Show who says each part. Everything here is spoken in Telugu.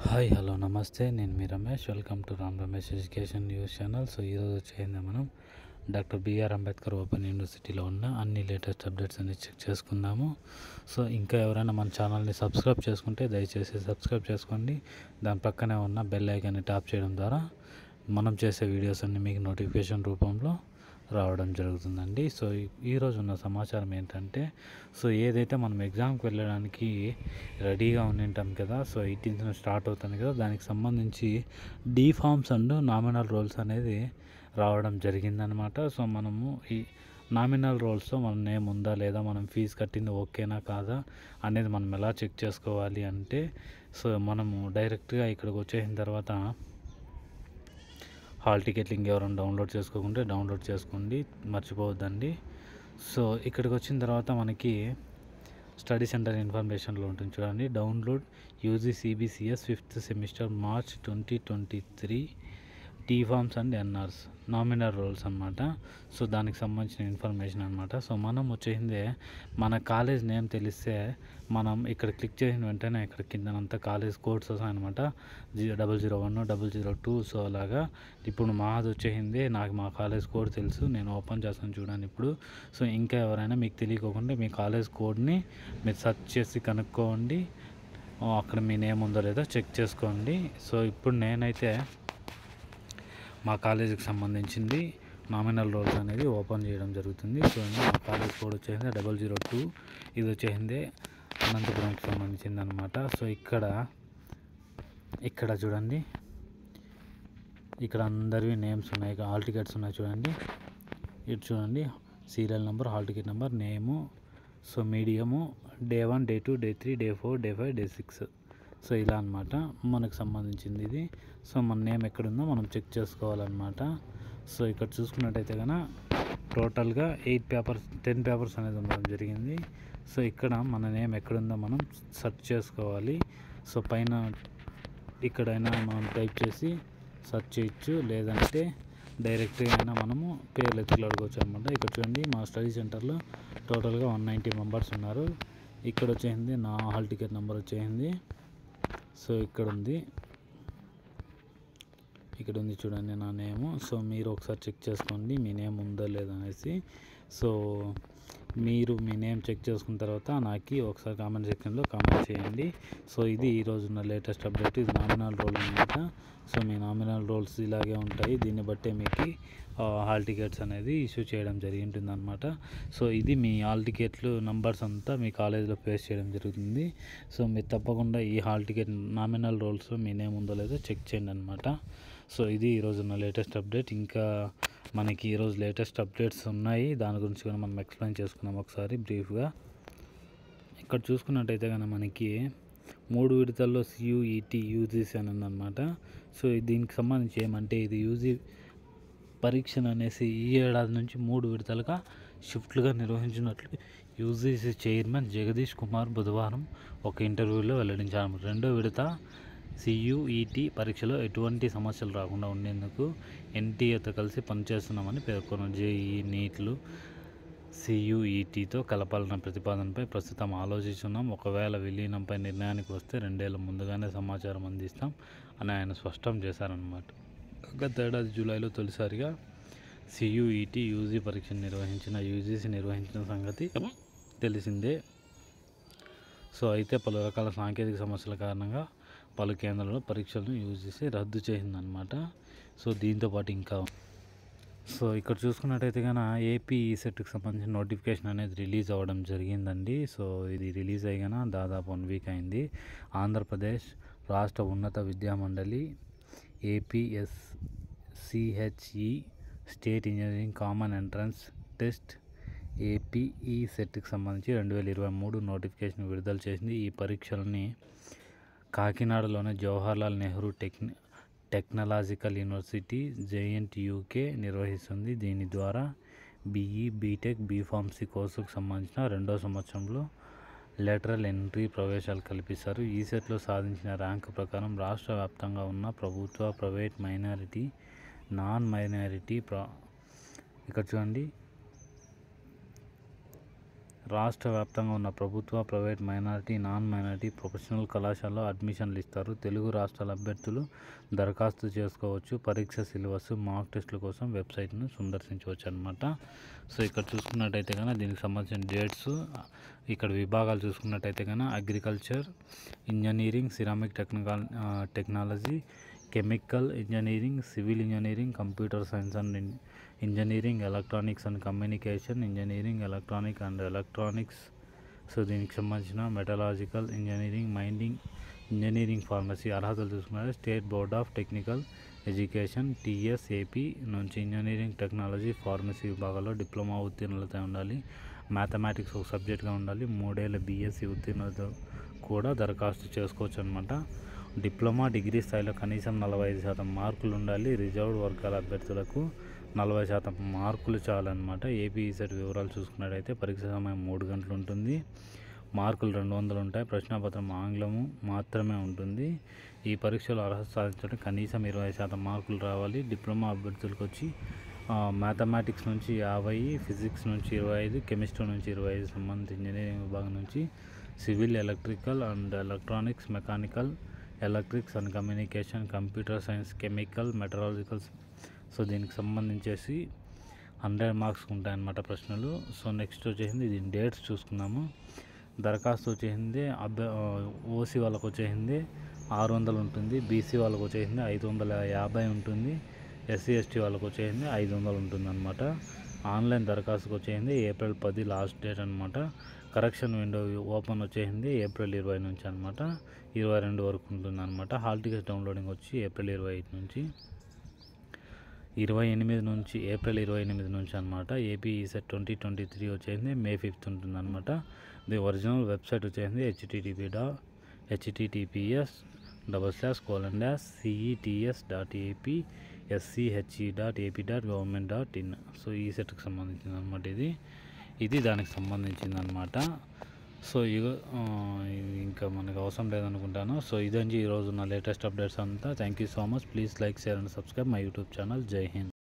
Speaker 1: హాయ్ హలో నమస్తే నేను మీ Ramesh welcome to Ram Ramesh education news channel so ఈరోజు వచ్చేసింది మనం డాక్టర్ బిఆర్ అంబేద్కర్ ఓపెన్ యూనివర్సిటీలో ఉన్న అన్ని లేటెస్ట్ అప్డేట్స్ అన్ని చెక్ చేసుకుందాము సో ఇంకా ఎవరైనా మన ఛానల్ని సబ్స్క్రైబ్ చేసుకుంటే దయచేసి సబ్స్క్రైబ్ చేసుకోండి దాని పక్కనే ఉన్న బెల్ ఐకాన్ని ట్యాప్ చేయడం ద్వారా మనం చేసే వీడియోస్ అన్ని మీకు నోటిఫికేషన్ రూపంలో రావడం జరుగుతుందండి సో ఈ- ఈరోజు ఉన్న సమాచారం ఏంటంటే సో ఏదైతే మనం ఎగ్జామ్కి వెళ్ళడానికి రెడీగా ఉండింటాం కదా సో ఎయిటీన్త్న స్టార్ట్ అవుతుంది కదా దానికి సంబంధించి D forms and nominal rolls అనేది రావడం జరిగిందనమాట సో మనము ఈ నామినల్ రోల్స్లో మన నేమ్ ఉందా లేదా మనం ఫీజు కట్టింది ఓకేనా కాదా అనేది మనం ఎలా చెక్ చేసుకోవాలి అంటే సో మనము డైరెక్ట్గా ఇక్కడికి వచ్చేసిన తర్వాత హాల్ టికెట్ లింక్ ఎవరైనా డౌన్లోడ్ చేసుకోకుంటే డౌన్లోడ్ చేసుకోండి మర్చిపోవద్దండి సో ఇక్కడికి వచ్చిన తర్వాత మనకి స్టడీ సెంటర్ ఇన్ఫర్మేషన్లో ఉంటుంది చూడండి download UG CBCS fifth semester March twenty twenty three D forms and NRs nominal rolls అనమాట సో దానికి సంబంధించిన ఇన్ఫర్మేషన్ అనమాట సో మనం వచ్చేసిందే మన కాలేజ్ నేమ్ తెలిస్తే మనం ఇక్కడ క్లిక్ చేసిన వెంటనే ఇక్కడ కిందనంతా కాలేజ్ కోడ్స్ వస్తాయన్నమాట zero double zero one double zero two so అలాగా ఇప్పుడు మాది వచ్చేసింది నాకు మా కాలేజ్ కోడ్ తెలుసు నేను ఓపెన్ చేస్తాను చూడండి ఇప్పుడు సో ఇంకా ఎవరైనా మీకు తెలియకోకుండా మీ కాలేజ్ కోడ్ని మీరు సెర్చ్ చేసి కనుక్కోండి ఆ, అక్కడ మీ నేమ్ ఉందో లేదో చెక్ చేసుకోండి సో ఇప్పుడు నేనైతే మా కాలేజీకి సంబంధించింది నామినల్ రోల్స్ అనేది ఓపెన్ చేయడం జరుగుతుంది సో మా కాలేజ్ కోడ్ వచ్చేసింది డబల్ జీరో టూ ఇది వచ్చేసింది అనంతపురంకి సంబంధించింది అనమాట సో ఇక్కడ ఇక్కడ చూడండి ఇక్కడ అందరివి నేమ్స్ ఉన్నాయి ఇక్కడ హాల్ టికెట్స్ ఉన్నాయి చూడండి ఇటు చూడండి serial number hall ticket number name so medium day one day two day three day four day five day six so ఇలా అన్నమాట మనకు సంబంధించింది ఇది సో మన నేమ్ ఎక్కడుందో మనం చెక్ చేసుకోవాలన్నమాట సో ఇక్కడ చూసుకున్నట్టయితే కనుక టోటల్గా ఎయిట్ పేపర్స్ టెన్ పేపర్స్ అనేది ఉండడం జరిగింది సో ఇక్కడ మన నేమ్ ఎక్కడుందో మనం సెర్చ్ చేసుకోవాలి సో పైన ఇక్కడైనా మనం టైప్ చేసి సెర్చ్ చేయొచ్చు లేదంటే డైరెక్ట్గా అయినా మనము పేర్లు ఎత్తులు అడగవచ్చు అనమాట ఇక్కడ చూడండి మా స్టడీ సెంటర్లో టోటల్గా వన్ నైంటీ మెంబర్స్ ఉన్నారు ఇక్కడ వచ్చేసింది నా హాల్ టికెట్ నెంబర్ వచ్చేసింది సో ఇక్కడ ఉంది ఇక్కడ ఉంది చూడండి నా నేము సో మీరు ఒకసారి చెక్ చేసుకోండి మీ నేమ్ ఉందో లేదో అనేసి సో మీరు మీ నేమ్ చెక్ చేసుకున్న తర్వాత నాకు ఒకసారి కామెంట్ సెక్షన్లో కామెంట్ చేయండి సో ఇది ఈరోజు ఉన్న లేటెస్ట్ అప్డేట్ ఇది నామినల్ రోల్ అనమాట సో మీ నామినల్ రోల్స్ ఇలాగే ఉంటాయి దీన్ని బట్టే మీకు హాల్ టికెట్స్ అనేది ఇష్యూ చేయడం జరిగి ఉంటుంది అనమాట సో ఇది మీ హాల్ టికెట్లు నంబర్స్ అంతా మీ కాలేజీలో పేస్ట్ చేయడం జరుగుతుంది సో మీరు తప్పకుండా ఈ హాల్ టికెట్ నామినల్ రోల్స్ మీ నేమ్ ఉందో లేదో చెక్ చేయండి అనమాట సో ఇది ఈరోజు ఉన్న లేటెస్ట్ అప్డేట్ ఇంకా మనకి ఈరోజు లేటెస్ట్ అప్డేట్స్ ఉన్నాయి దాని గురించి కూడా మనం ఎక్స్ప్లెయిన్ చేసుకున్నాం ఒకసారి బ్రీఫ్గా ఇక్కడ చూసుకున్నట్టయితే కనుక మనకి మూడు విడతల్లో సియుఈటి యూజీసీ అని ఉందన్నమాట సో దీనికి సంబంధించి ఏమంటే ఇది యూజీ పరీక్షను అనేసి ఈ ఏడాది నుంచి మూడు విడతలుగా షిఫ్ట్లుగా నిర్వహించినట్లు యూజీసీ చైర్మన్ జగదీష్ కుమార్ బుధవారం ఒక ఇంటర్వ్యూలో వెల్లడించారు రెండో విడత సియుఈటి పరీక్షలో ఎటువంటి సమస్యలు రాకుండా ఉండేందుకు ఎన్టీఏతో కలిసి పనిచేస్తున్నామని పేర్కొన్నారు జేఈ నీట్లు సియుఈటితో కలపాలన్న ప్రతిపాదనపై ప్రస్తుతం ఆలోచిస్తున్నాం ఒకవేళ విలీనంపై నిర్ణయానికి వస్తే రెండేళ్ల ముందుగానే సమాచారం అందిస్తాం అని ఆయన స్పష్టం చేశారన్నమాట గత ఏడాది జూలైలో తొలిసారిగా సియుఈటి యూజీ పరీక్షను నిర్వహించిన యూజీసీ నిర్వహించిన సంగతి తెలిసిందే సో అయితే పలు రకాల సాంకేతిక సమస్యల కారణంగా పలు కేంద్రాల్లో పరీక్షలను యూజీసీ రద్దు చేసిందనమాట సో దీంతో పాటు ఇంకా సో ఇక్కడ చూసుకున్నట్టయితే కనుక ఏపీ సెట్కి సంబంధించిన నోటిఫికేషన్ అనేది రిలీజ్ అవ్వడం జరిగిందండి సో ఇది రిలీజ్ అయ్యాన దాదాపు వన్ వీక్ అయింది ఆంధ్రప్రదేశ్ రాష్ట్ర ఉన్నత విద్యా మండలి APSCHE state engineering common entrance test ఏపీఈ సెట్కి సంబంధించి రెండు వేల ఇరవై మూడు నోటిఫికేషన్ విడుదల చేసింది ఈ పరీక్షలని కాకినాడలోని జవహర్లాల్ నెహ్రూ టెక్ని టెక్నాలజికల్ యూనివర్సిటీ జేఎన్టీ యూకే నిర్వహిస్తుంది దీని ద్వారా బీఈ బీటెక్ బీఫార్మసీ కోర్సుకు సంబంధించిన రెండో సంవత్సరంలో లెటరల్ ఎంట్రీ ప్రవేశాలు కల్పిస్తారు ఈ సెట్లో సాధించిన ర్యాంకు ప్రకారం రాష్ట్ర వ్యాప్తంగా ఉన్న ప్రభుత్వ ప్రైవేట్ మైనారిటీ నాన్ మైనారిటీ ప్ర ఇక్కడ చూడండి రాష్ట్ర వ్యాప్తంగా ఉన్న ప్రభుత్వ private minority non minority professional కళాశాలలో అడ్మిషన్లు ఇస్తారు తెలుగు రాష్ట్రాల అభ్యర్థులు దరఖాస్తు చేసుకోవచ్చు పరీక్ష సిలబస్ మాక్ టెస్టుల కోసం వెబ్సైట్ను సందర్శించవచ్చు అనమాట సో ఇక్కడ చూసుకున్నట్టయితే కనుక దీనికి సంబంధించిన డేట్స్ ఇక్కడ విభాగాలు చూసుకున్నట్టయితే కనుక agriculture engineering ceramic technical technology chemical engineering civil engineering computer science and engineering electronics and communication engineering electronic and electronics so దీనికి సంబంధించిన metallurgical engineering mining engineering pharmacy అర్హతలు చూసుకున్నారు state board of technical education TSAP నుంచి ఇంజనీరింగ్ టెక్నాలజీ ఫార్మసీ విభాగాల్లో డిప్లొమా ఉత్తీర్ణులతో ఉండాలి మ్యాథమెటిక్స్ ఒక సబ్జెక్ట్గా ఉండాలి మూడేళ్ళ బీఎస్సీ ఉత్తీర్ణులతో కూడా దరఖాస్తు చేసుకోవచ్చు అనమాట డిప్లొమా డిగ్రీ స్థాయిలో కనీసం నలభై ఐదు శాతం మార్కులు ఉండాలి రిజర్వ్డ్ వర్గాల అభ్యర్థులకు నలభై శాతం మార్కులు చాలన్నమాట ఏపీ ఈసెట్ వివరాలు చూసుకున్నట్టయితే పరీక్ష సమయం మూడు గంటలు ఉంటుంది మార్కులు రెండు వందలు ఉంటాయి ప్రశ్నాపత్రం ఆంగ్లము మాత్రమే ఉంటుంది ఈ పరీక్షలో అర్హత సాధించడం కనీసం ఇరవై శాతం మార్కులు రావాలి డిప్లొమా అభ్యర్థులకు వచ్చి మ్యాథమెటిక్స్ నుంచి యాభై ఫిజిక్స్ నుంచి ఇరవై ఐదు కెమిస్ట్రీ నుంచి ఇరవై ఐదు సంబంధించి ఇంజనీరింగ్ విభాగం నుంచి civil electrical and electronics mechanical electronics and communication computer science chemical metallurgical so దీనికి సంబంధించేసి హండ్రెడ్ మార్క్స్ ఉంటాయన్నమాట ప్రశ్నలు సో నెక్స్ట్ వచ్చేసింది దీని డేట్స్ చూసుకుందాము దరఖాస్తు వచ్చేసింది అభ్య ఓసీ వాళ్ళకు వచ్చేసింది ఆరు వందలు ఉంటుంది బీసీ వాళ్ళకు వచ్చేసింది ఐదు వందల యాభై ఉంటుంది ఎస్సీ ఎస్టీ వాళ్ళకు వచ్చేసింది ఐదు వందలు ఉంటుంది అనమాట ఆన్లైన్ దరఖాస్తుకు వచ్చేసింది ఏప్రిల్ పది లాస్ట్ డేట్ అనమాట కరెక్షన్ విండో ఓపెన్ వచ్చేసింది ఏప్రిల్ ఇరవై నుంచి అనమాట ఇరవై రెండు వరకు ఉంటుంది అనమాట హాల్ టికెట్ డౌన్లోడింగ్ వచ్చి ఏప్రిల్ ఇరవై ఐదు నుంచి ఇరవై ఎనిమిది నుంచి ఏప్రిల్ ఇరవై ఎనిమిది నుంచి అనమాట AP ECET twenty twenty three వచ్చేసింది మే ఫిఫ్త్ ఉంటుంది అనమాట ది ఒరిజినల్ వెబ్సైట్ వచ్చేసింది హెచ్టిటిపి డా HTTPS double slash colon dash CETS dot AP SCHE dot AP dot government dot in so ఈ సెట్కి సంబంధించింది అనమాట ఇది ఇది దానికి సంబంధించింది అనమాట సో ఇగో ఆ, ఇది ఇంకా మనకు అవసరం లేదనుకుంటాను సో ఇదండి ఈరోజు నా లేటెస్ట్ అప్డేట్స్ అంతా thank you so much please like share and subscribe my YouTube channel Jai Hind